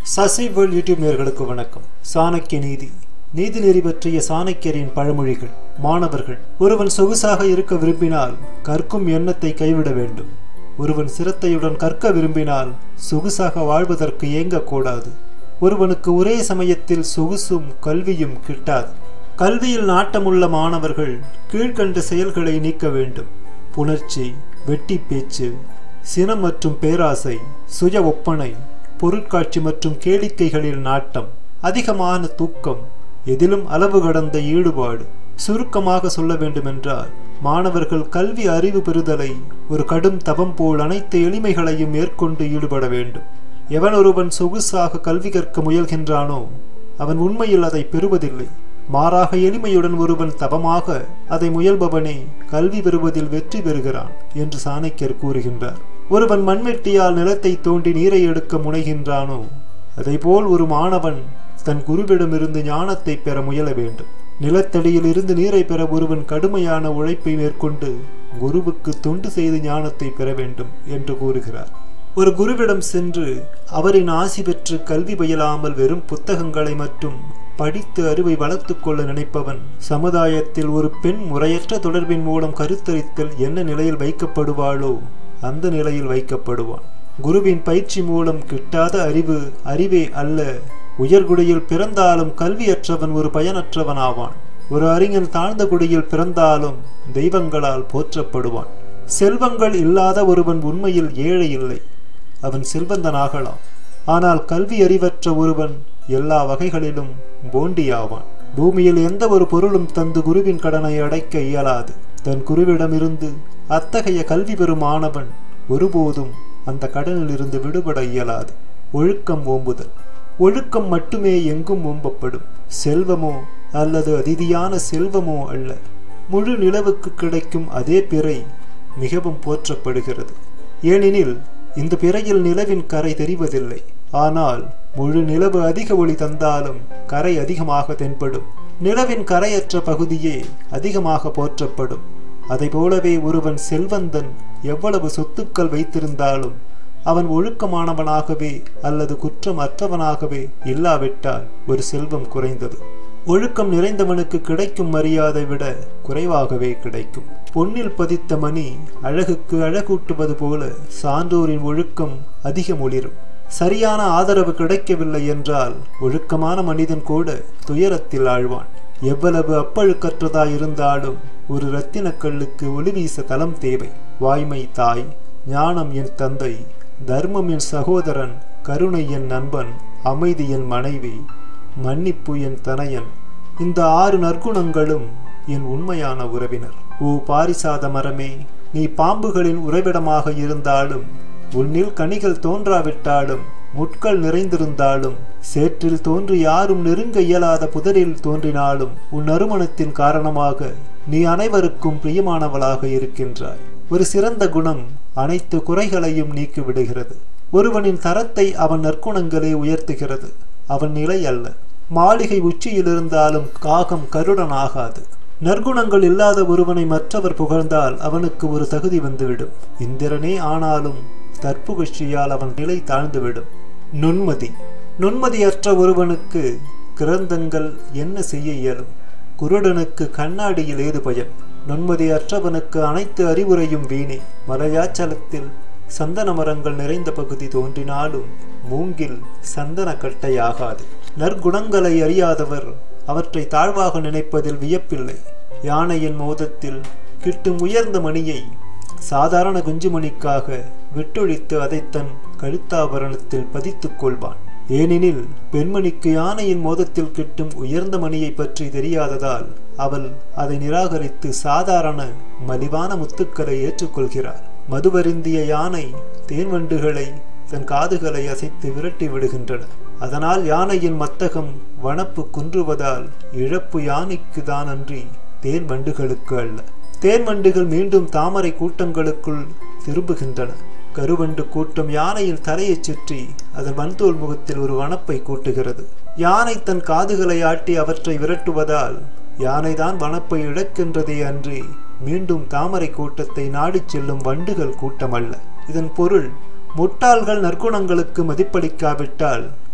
Sasi world YouTube நேர்களுக்கு வணக்கம் சாணக்கிய நீதி நீதிநெறி பற்றிய சாணக்கியரின் பழமொழிகள் மாணவர்கள் ஒருவன் சொகுசாக இருக்க விரும்பினால் கற்கும் எண்ணத்தை கைவிட வேண்டும் ஒருவன் சிரத்தையுடன் கற்க விரும்பினால் சொகுசாக வாழ்வதற்கு ஏங்கக்கூடாது ஒருவனுக்கு ஒரே சமயத்தில் சொகுசும் கல்வியும் கிட்டாது கல்வியில் நாட்டமுள்ள மாணவர்கள் கீழ்கண்ட செயல்களை நீக்க வேண்டும் புணர்ச்சி வெட்டி பேச்சு சினம் மற்றும் பேராசை சுய ஒப்பனை பொருட்காட்சி மற்றும் கேளிக்கைகளில் நாட்டம் அதிகமான தூக்கம் எதிலும் அளவு கடந்த ஈடுபாடு சுருக்கமாக சொல்ல வேண்டுமென்றால் மாணவர்கள் கல்வி அறிவு பெறுதலை ஒரு கடும் தவம் போல் அனைத்து எளிமைகளையும் மேற்கொண்டு ஈடுபட வேண்டும் எவன் ஒருவன் சொகுசாக கல்வி கற்க முயல்கின்றானோ அவன் உண்மையில் அதை பெறுவதில்லை மாறாக எளிமையுடன் ஒருவன் தவமாக அதை முயல்பவனே கல்வி பெறுவதில் வெற்றி பெறுகிறான் என்று சாணக்கியர் கூறுகின்றார் ஒருவன் மண்வெட்டியால் நிலத்தை தோண்டி நீரை எடுக்க முனைகின்றானோ அதைபோல் ஒரு மாணவன் தன் குருவிடமிருந்து ஞானத்தை பெற முயல வேண்டும் நிலத்தடியில் இருந்து நீரை பெற ஒருவன் கடுமையான உழைப்பை மேற்கொண்டு குருவுக்கு தொண்டு செய்து ஞானத்தை பெற வேண்டும் என்று கூறுகிறார் ஒரு குருவிடம் சென்று அவரின் ஆசி பெற்று கல்வி பயிலாமல் வெறும் புத்தகங்களை மட்டும் படித்து அறிவை வளர்த்துக் கொள்ள நினைப்பவன் சமுதாயத்தில் ஒரு பெண் முறையற்ற தொடர்பின் மூலம் கருத்தரித்தல் என்ன நிலையில் வைக்கப்படுவாளோ அந்த நிலையில் வைக்கப்படுவான் குருவின் பயிற்சி மூலம் கிட்டாத அறிவு அறிவே அல்ல உயர்குடியில் பிறந்தாலும் கல்வியற்றவன் ஒரு பயனற்றவன் ஆவான் ஒரு அறிஞன் தாழ்ந்த குடியில் பிறந்தாலும் தெய்வங்களால் போற்றப்படுவான் செல்வங்கள் இல்லாத ஒருவன் உண்மையில் ஏழை இல்லை அவன் செல்வந்தனாகலாம் ஆனால் கல்வி அறிவற்ற ஒருவன் எல்லா வகைகளிலும் போண்டியாவான் பூமியில் எந்த ஒரு பொருளும் தந்து குருவின் கடனை அடைக்க இயலாது தன் குருவிடமிருந்து அத்தகைய கல்வி பெறும் மாணவன் ஒருபோதும் அந்த கடனில் இருந்து விடுபட இயலாது ஒழுக்கம் ஓம்புதல் ஒழுக்கம் மட்டுமே எங்கும் ஓம்பப்படும் செல்வமோ அல்லது அதிதியான செல்வமோ அல்ல முழு நிலவுக்கு கிடைக்கும் அதே பிறை மிகவும் போற்றப்படுகிறது ஏனெனில் இந்த பிறையில் நிலவின் கரை தெரிவதில்லை ஆனால் முழு நிலவு அதிக ஒளி தந்தாலும் கரை அதிகமாக தென்படும் நிலவின் கரையற்ற பகுதியே அதிகமாக போற்றப்படும் அதை போலவே ஒருவன் செல்வந்தன் எவ்வளவு சொத்துக்கள் வைத்திருந்தாலும் அவன் ஒழுக்கமானவனாகவே அல்லது குற்றம் அற்றவனாகவே இல்லாவிட்டால் ஒரு செல்வம் குறைந்தது ஒழுக்கம் நிறைந்தவனுக்கு கிடைக்கும் மரியாதை விட குறைவாகவே கிடைக்கும் பொன்னில் பதித்த மணி அழகுக்கு அழகூட்டுவது போல சான்றோரின் ஒழுக்கம் அதிகம் ஒளிரும் சரியான ஆதரவு கிடைக்கவில்லை என்றால் ஒழுக்கமான மனிதன் கூட துயரத்தில் ஆழ்வான் எவ்வளவு அப்பழுக்கற்றதாய் இருந்தாலும் ஒரு இரத்தினக்கல்லுக்கு ஒளி வீச தலம் தேவை வாய்மை தாய் ஞானம் என் தந்தை தர்மம் என் சகோதரன் கருணை என் நண்பன் அமைதி என் மனைவி மன்னிப்பு என் தனையன் இந்த ஆறு நற்குணங்களும் என் உண்மையான உறவினர் ஓ பாரிசாத மரமே நீ பாம்புகளின் உறைவிடமாக இருந்தாலும் உன்னில் கனிகள் தோன்றாவிட்டாலும் முட்கள் நிறைந்திருந்தாலும் சேற்றில் தோன்றி யாரும் நெருங்க இயலாத புதரில் தோன்றினாலும் உன் நறுமணத்தின் காரணமாக நீ அனைவருக்கும் பிரியமானவளாக இருக்கின்றாய் ஒரு சிறந்த குணம் அனைத்து குறைகளையும் நீக்கிவிடுகிறது ஒருவனின் தரத்தை அவன் நற்குணங்களே உயர்த்துகிறது அவன் நிலை அல்ல மாளிகை உச்சியில் இருந்தாலும் காகம் கருடன் ஆகாது நற்குணங்கள் இல்லாத ஒருவனை மற்றவர் புகழ்ந்தால் அவனுக்கு ஒரு தகுதி வந்துவிடும் இந்திரனே ஆனாலும் தற்புகழ்ச்சியால் அவன் நிலை தாழ்ந்துவிடும் நுண்மதி நுண்மதியற்ற ஒருவனுக்கு கிரந்தங்கள் என்ன செய்ய இயலும் குருடனுக்கு கண்ணாடியில் ஏது பயன் நுண்மதியற்றவனுக்கு அனைத்து அறிவுரையும் வீணே மலையாச்சலத்தில் சந்தன மரங்கள் நிறைந்த பகுதி தோன்றினாலும் மூங்கில் சந்தன கட்டையாகாது நற்குணங்களை அறியாதவர் அவற்றை தாழ்வாக நினைப்பதில் வியப்பில்லை யானையின் மோதத்தில் கிட்டும் உயர்ந்த மணியை சாதாரண குஞ்சுமணிக்காக விட்டொழித்து அதை தன் கழுத்தாபரணத்தில் பதித்துக் கொள்வான் ஏனெனில் பெண்மணிக்கு யானையின் மோதத்தில் கிட்டும் உயர்ந்த மணியை பற்றி தெரியாததால் அவள் அதை நிராகரித்து சாதாரண மலிவான முத்துக்களை ஏற்றுக்கொள்கிறார் மதுவருந்திய யானை தேன்வண்டுகளை தன் காதுகளை அசைத்து விரட்டி விடுகின்றன அதனால் யானையின் மத்தகம் வனப்பு குன்றுவதால் இழப்பு யானைக்கு தான் அன்றி தேன் வண்டுகளுக்கு அல்ல தேன் வண்டுகள் மீண்டும் தாமரை கூட்டங்களுக்குள் திரும்புகின்றன கருவண்டு கூட்டம் யானையின் தலையைச் சுற்றி அதன் வன்தோல் முகத்தில் ஒரு வனப்பை கூட்டுகிறது யானை தன் காதுகளை ஆட்டி அவற்றை விரட்டுவதால் யானைதான் வனப்பை இழக்கின்றதே அன்றி மீண்டும் தாமரை கூட்டத்தை நாடிச் செல்லும் வண்டுகள் கூட்டம் அல்ல இதன் பொருள் முட்டாள்கள் நற்குணங்களுக்கு மதிப்பளிக்காவிட்டால்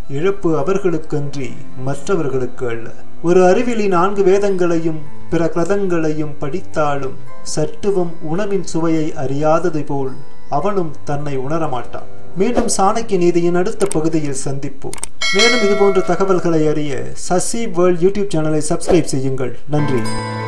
இழப்பு அவர்களுக்கன்றி மற்றவர்களுக்கு அல்ல ஒரு அறிவிலி நான்கு வேதங்களையும் பிற கிரதங்களையும் படித்தாலும் சற்றுவும் உணவின் சுவையை அறியாதது போல் அவனும் தன்னை உணரமாட்டான் மீண்டும் சாணக்கிய நீதியின் அடுத்த பகுதியில் சந்திப்போம் மேலும் இதுபோன்ற தகவல்களை அறிய சசி வேர்ல்ட் யூடியூப் சேனலை சப்ஸ்கிரைப் செய்யுங்கள் நன்றி